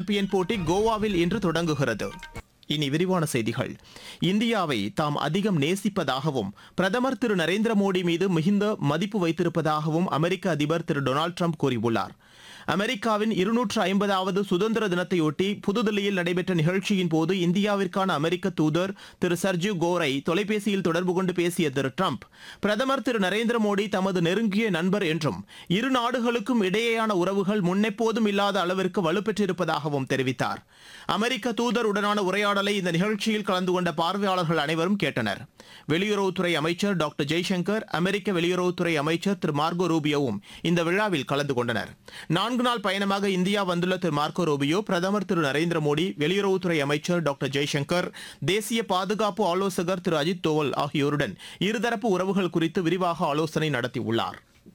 champion போட்டி கோவாவில் இன்று தொடங்குகிறது இனி விரிவான செய்திகள் இந்தியாவை தாம் அதிகம் நேசிப்பதாகவும் பிரதமர் திரு நரேந்திர மோடி மீது மிகுந்த மதிப்பு வைத்திருப்பதாகவும் அமெரிக்க அதிபர் திரு டொனால்டு ட்ரம்ப் கூறியுள்ளார் அமெரிக்காவின் இருநூற்று ஐம்பதாவது சுதந்திர தினத்தையொட்டி புதுதில்லியில் நடைபெற்ற நிகழ்ச்சியின் போது இந்தியாவிற்கான அமெரிக்க தூதர் திரு சர்ஜிவ் கோரை தொலைபேசியில் தொடர்பு கொண்டு பேசிய திரு ட்ரம்ப் பிரதமர் திரு நரேந்திர மோடி தமது நெருங்கிய நண்பர் என்றும் இரு நாடுகளுக்கும் இடையேயான உறவுகள் முன்னெப்போதும் இல்லாத அளவிற்கு வலுப்பெற்றிருப்பதாகவும் தெரிவித்தார் அமெரிக்க தூதருடனான உரையாடலை இந்த நிகழ்ச்சியில் கலந்து கொண்ட பார்வையாளர்கள் அனைவரும் கேட்டனர் வெளியுறவுத்துறை அமைச்சர் டாக்டர் ஜெய்சங்கர் அமெரிக்க வெளியுறவுத்துறை அமைச்சர் திரு மார்கோ ரூபியோவும் இந்த விழாவில் கலந்து கொண்டனர் நான்கு நாள் பயணமாக இந்தியா வந்துள்ள திரு மார்கோ ரூபியோ பிரதமர் திரு நரேந்திர மோடி வெளியுறவுத்துறை அமைச்சர் டாக்டர் ஜெய்சங்கர் தேசிய பாதுகாப்பு ஆலோசகர் திரு அஜித் தோவல் ஆகியோருடன் இருதரப்பு உறவுகள் குறித்து விரிவாக ஆலோசனை நடத்தியுள்ளார்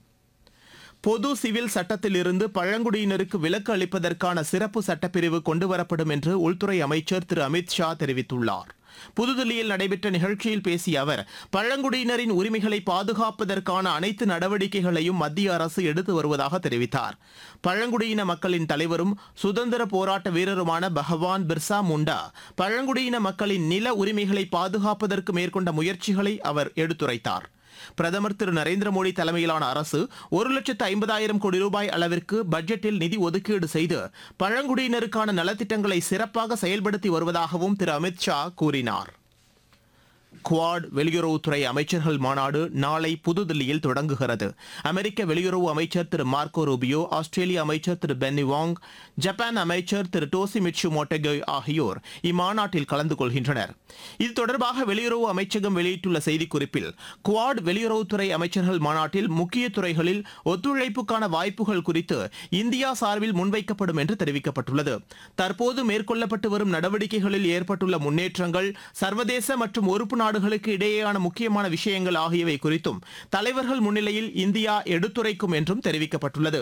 பொது சிவில் சட்டத்திலிருந்து பழங்குடியினருக்கு விலக்கு அளிப்பதற்கான சிறப்பு சட்டப்பிரிவு கொண்டுவரப்படும் என்று உள்துறை அமைச்சர் திரு அமித் ஷா தெரிவித்துள்ளார் புதுதில்லியில் நடைபெற்ற நிகழ்ச்சியில் பேசிய அவர் பழங்குடியினரின் உரிமைகளை பாதுகாப்பதற்கான அனைத்து நடவடிக்கைகளையும் மத்திய அரசு எடுத்து வருவதாக தெரிவித்தார் பழங்குடியின மக்களின் தலைவரும் சுதந்திர போராட்ட வீரருமான பகவான் பிர்சா முண்டா பழங்குடியின மக்களின் நில உரிமைகளை பாதுகாப்பதற்கு மேற்கொண்ட முயற்சிகளை அவர் எடுத்துரைத்தார் பிரதமர் திரு நரேந்திர மோடி தலைமையிலான அரசு ஒரு லட்சத்து ஐம்பதாயிரம் கோடி ரூபாய் அளவிற்கு பட்ஜெட்டில் நிதி ஒதுக்கீடு செய்து பழங்குடியினருக்கான நலத்திட்டங்களை சிறப்பாக செயல்படுத்தி வருவதாகவும் திரு அமித் ஷா கூறினார் குவாட் வெளியுறவுத்துறை அமைச்சர்கள் மாநாடு நாளை புதுதில்லியில் தொடங்குகிறது அமெரிக்க வெளியுறவு அமைச்சர் திரு மார்க்கோ ரூபியோ ஆஸ்திரேலிய அமைச்சர் திரு பென்னி வாங் ஜப்பான் அமைச்சர் திரு டோசி மிட்சு மோட்டகே ஆகியோர் இம்மாநாட்டில் கலந்து கொள்கின்றனர் இது தொடர்பாக வெளியுறவு அமைச்சகம் வெளியிட்டுள்ள செய்திக்குறிப்பில் குவாட் வெளியுறவுத்துறை அமைச்சர்கள் மாநாட்டில் முக்கிய துறைகளில் ஒத்துழைப்புக்கான வாய்ப்புகள் குறித்து இந்தியா சார்பில் முன்வைக்கப்படும் என்று தெரிவிக்கப்பட்டுள்ளது தற்போது மேற்கொள்ளப்பட்டு வரும் நடவடிக்கைகளில் ஏற்பட்டுள்ள முன்னேற்றங்கள் சர்வதேச மற்றும் உறுப்பு நாடுகளுக்கு இடையேயான முக்கியமான விஷயங்கள் ஆகியவை குறித்தும் தலைவர்கள் முன்னிலையில் இந்தியா எடுத்துரைக்கும் என்றும் தெரிவிக்கப்பட்டுள்ளது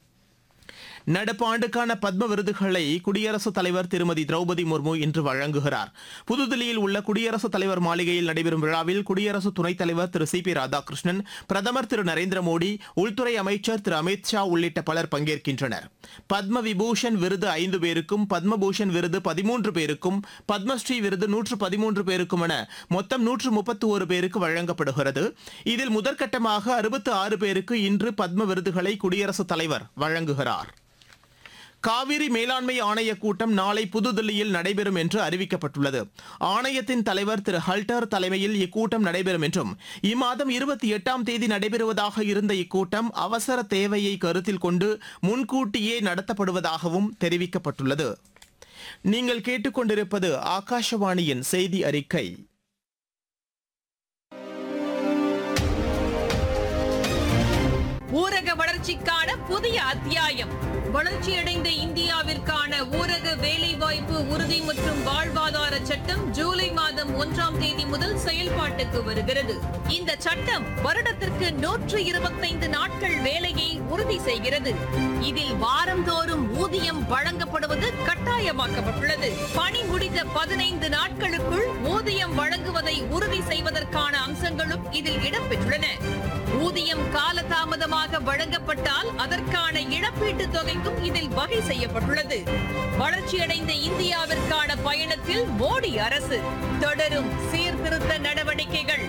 நடப்பு ஆண்டுக்கான பத்ம விருதுகளை குடியரசுத் தலைவர் திருமதி திரௌபதி முர்மு இன்று வழங்குகிறார் புதுதில்லியில் உள்ள குடியரசுத் தலைவர் மாளிகையில் நடைபெறும் விழாவில் குடியரசு துணைத் தலைவர் திரு சி பி ராதாகிருஷ்ணன் பிரதமர் திரு நரேந்திர மோடி உள்துறை அமைச்சர் திரு அமித் ஷா உள்ளிட்ட பலர் பங்கேற்கின்றனர் பத்ம விபூஷன் விருது ஐந்து பேருக்கும் பத்மபூஷன் விருது பதிமூன்று பேருக்கும் பத்மஸ்ரீ விருது நூற்று பதிமூன்று பேருக்கும் என மொத்தம் நூற்று முப்பத்து ஒரு பேருக்கு வழங்கப்படுகிறது இதில் முதற்கட்டமாக அறுபத்து ஆறு பேருக்கு இன்று பத்ம விருதுகளை குடியரசுத் தலைவர் வழங்குகிறார் காவிரி மேலாண்மை ஆணைய கூட்டம் நாளை புதுதில்லியில் நடைபெறும் என்று அறிவிக்கப்பட்டுள்ளது ஆணையத்தின் தலைவர் திரு ஹல்டர் தலைமையில் இக்கூட்டம் நடைபெறும் என்றும் இம்மாதம் இருபத்தி எட்டாம் தேதி நடைபெறுவதாக இருந்த இக்கூட்டம் அவசர தேவையை கருத்தில் கொண்டு முன்கூட்டியே நடத்தப்படுவதாகவும் தெரிவிக்கப்பட்டுள்ளது நீங்கள் கேட்டுக்கொண்டிருப்பது ஆகாஷவாணியின் செய்தி அறிக்கை ஊரக வளர்ச்சிக்கான புதிய அத்தியாயம் வளர்ச்சியடைந்த இந்தியாவிற்கான ஊரக வேலைவாய்ப்பு உறுதி மற்றும் வாழ்வாதார சட்டம் ஜூலை மாதம் ஒன்றாம் தேதி முதல் செயல்பாட்டுக்கு வருகிறது இந்த சட்டம் வருடத்திற்கு நூற்று இருபத்தைந்து நாட்கள் வேலையை உறுதி செய்கிறது இதில் வாரந்தோறும் ஊதியம் வழங்கப்படுவது கட்டாயமாக்கப்பட்டுள்ளது பணி முடிந்த பதினைந்து நாட்களுக்குள் ஊதியம் வழங்குவதை உறுதி செய்வதற்கான அம்சங்களும் இதில் இடம்பெற்றுள்ளன ஊதியம் காலதாமதமாக வழங்கப்பட்டால் அதற்கான இழப்பீட்டு தொகைக்கும் இதில் வகை செய்யப்பட்டுள்ளது வளர்ச்சியடைந்த இந்தியாவிற்கான பயணத்தில் மோடி அரசு தொடரும் சீர்திருத்த நடவடிக்கைகள்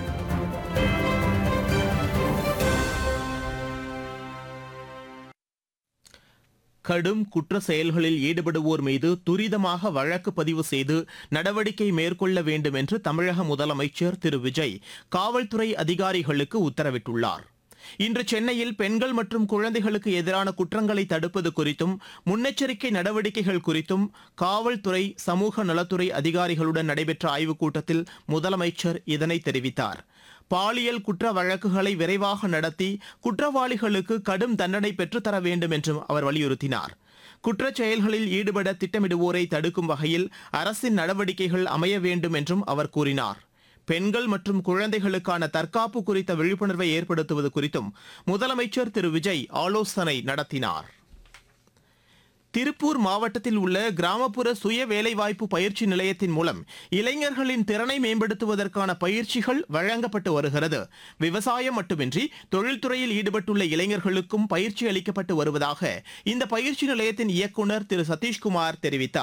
கடும் குற்ற செயல்களில் ஈடுபடுவோர் மீது துரிதமாக வழக்கு பதிவு செய்து நடவடிக்கை மேற்கொள்ள வேண்டும் என்று தமிழக முதலமைச்சர் திரு விஜய் காவல்துறை அதிகாரிகளுக்கு உத்தரவிட்டுள்ளார் இன்று சென்னையில் பெண்கள் மற்றும் குழந்தைகளுக்கு எதிரான குற்றங்களை தடுப்பது குறித்தும் முன்னெச்சரிக்கை நடவடிக்கைகள் குறித்தும் காவல்துறை சமூக நலத்துறை அதிகாரிகளுடன் நடைபெற்ற ஆய்வுக் கூட்டத்தில் முதலமைச்சர் இதனை தெரிவித்தார் பாலியல் குற்ற வழக்குகளை விரைவாக நடத்தி குற்றவாளிகளுக்கு கடும் தண்டனை பெற்றுத்தர வேண்டும் என்றும் அவர் வலியுறுத்தினார் குற்றச் செயல்களில் ஈடுபட திட்டமிடுவோரை தடுக்கும் வகையில் அரசின் நடவடிக்கைகள் அமைய வேண்டும் என்றும் அவர் கூறினார் பெண்கள் மற்றும் குழந்தைகளுக்கான தற்காப்பு குறித்த விழிப்புணர்வை ஏற்படுத்துவது குறித்தும் முதலமைச்சர் திரு விஜய் ஆலோசனை நடத்தினார் திருப்பூர் மாவட்டத்தில் உள்ள கிராமப்புற சுய வேலைவாய்ப்பு பயிற்சி நிலையத்தின் மூலம் இளைஞர்களின் திறனை மேம்படுத்துவதற்கான பயிற்சிகள் வழங்கப்பட்டு வருகிறது விவசாயம் மட்டுமின்றி தொழில்துறையில் ஈடுபட்டுள்ள இளைஞர்களுக்கும் பயிற்சி அளிக்கப்பட்டு வருவதாக இந்த பயிற்சி நிலையத்தின் இயக்குநர் திரு சதீஷ்குமார் தெரிவித்தார்